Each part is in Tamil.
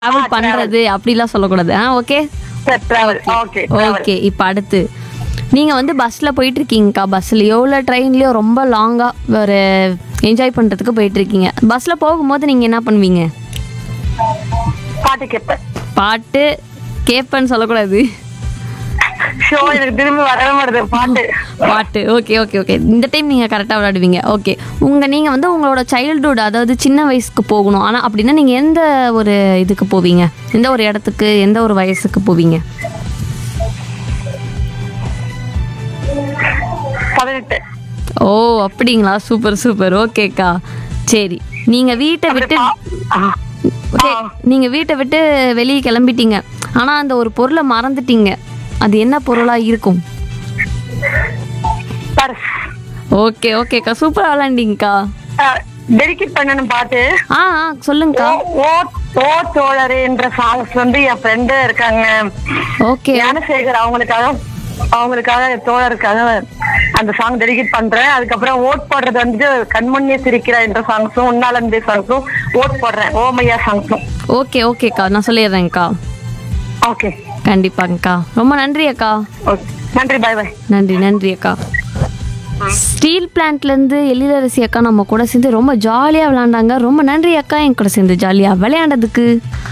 டிராவல் பண்றது அப்படிலாம் சொல்லக்கூடாது ஆ okay sir travel okay okay இப்போ அடுத்து நீங்கள் வந்து பஸ்ஸில் போயிட்டு இருக்கீங்கக்கா பஸ்லையோ இல்லை ட்ரெயின்லையோ ரொம்ப லாங்காக ஒரு என்ஜாய் பண்ணுறதுக்கு போயிட்டு இருக்கீங்க பஸ்ஸில் போகும்போது நீங்கள் என்ன பண்ணுவீங்க பாட்டு கேட்பேன் பாட்டு கேட்பேன்னு சொல்லக்கூடாது ஷோ எனக்கு திரும்பி வரவே மாட்டேது பாட்டு பாட்டு ஓகே ஓகே ஓகே இந்த டைம் நீங்கள் கரெக்டாக விளையாடுவீங்க ஓகே உங்கள் நீங்கள் வந்து உங்களோட சைல்டுஹுட் அதாவது சின்ன வயசுக்கு போகணும் ஆனால் அப்படின்னா நீங்கள் எந்த ஒரு இதுக்கு போவீங்க எந்த ஒரு இடத்துக்கு எந்த ஒரு வயசுக்கு போவீங்க பதினெட்டு ஓ அப்படிங்களா சூப்பர் சூப்பர் ஓகேக்கா சரி நீங்கள் வீட்டை விட்டு ஆ, சரி, நீங்க வீட்டை விட்டு வெளியே கிளம்பிட்டீங்க ஆனா அந்த ஒரு பொருளை மறந்துட்டீங்க அது என்ன பொருளா இருக்கும் பர்ஸ் ஓகே ஓகேக்கா சூப்பரா விளாண்டிங்கக்கா டெடிகேட் பண்ணணும் பாட்டு ஆ ஆ சொல்லுங்கக்கா ஓ ஓ தோழரே என்ற சாங்ஸ் வந்து என் ஃப்ரெண்டு இருக்காங்க ஓகே ஞானசேகர் அவங்களுக்காக அவங்களுக்காக என் தோழருக்காக அந்த சாங் டெடிகேட் பண்றேன் அதுக்கப்புறம் ஓட் போடுறது வந்துட்டு கண்மணியே சிரிக்கிறா என்ற சாங்ஸும் உன்னாலந்தே சாங்ஸும் ஓட் போடுறேன் ஓமையா சாங்ஸும் ஓகே ஓகேக்கா நான் சொல்லிடுறேன்க்கா ஓகே கண்டிப்பாங்கக்கா ரொம்ப நன்றி அக்கா ஓகே நன்றி பாய் பாய் நன்றி நன்றி அக்கா ஸ்டீல் பிளான்ட்லேருந்து எழிலரசி அக்கா நம்ம கூட சேர்ந்து ரொம்ப ஜாலியாக விளாண்டாங்க ரொம்ப நன்றி அக்கா என் கூட சேர்ந்து ஜாலியாக விளையாண்டதுக்கு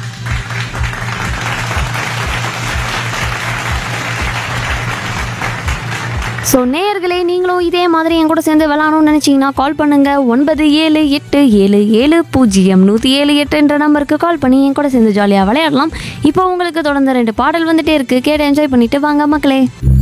ஸோ நேயர்களே நீங்களும் இதே மாதிரி என் கூட சேர்ந்து விளாடணும்னு நினச்சிங்கன்னா கால் பண்ணுங்க ஒன்பது ஏழு எட்டு ஏழு ஏழு பூஜ்ஜியம் நூற்றி ஏழு எட்டு என்ற நம்பருக்கு கால் பண்ணி என் கூட சேர்ந்து ஜாலியாக விளையாடலாம் இப்போ உங்களுக்கு தொடர்ந்து ரெண்டு பாடல் வந்துட்டே இருக்கு கேட்டு என்ஜாய் பண்ணிட்டு வாங்க மக்களே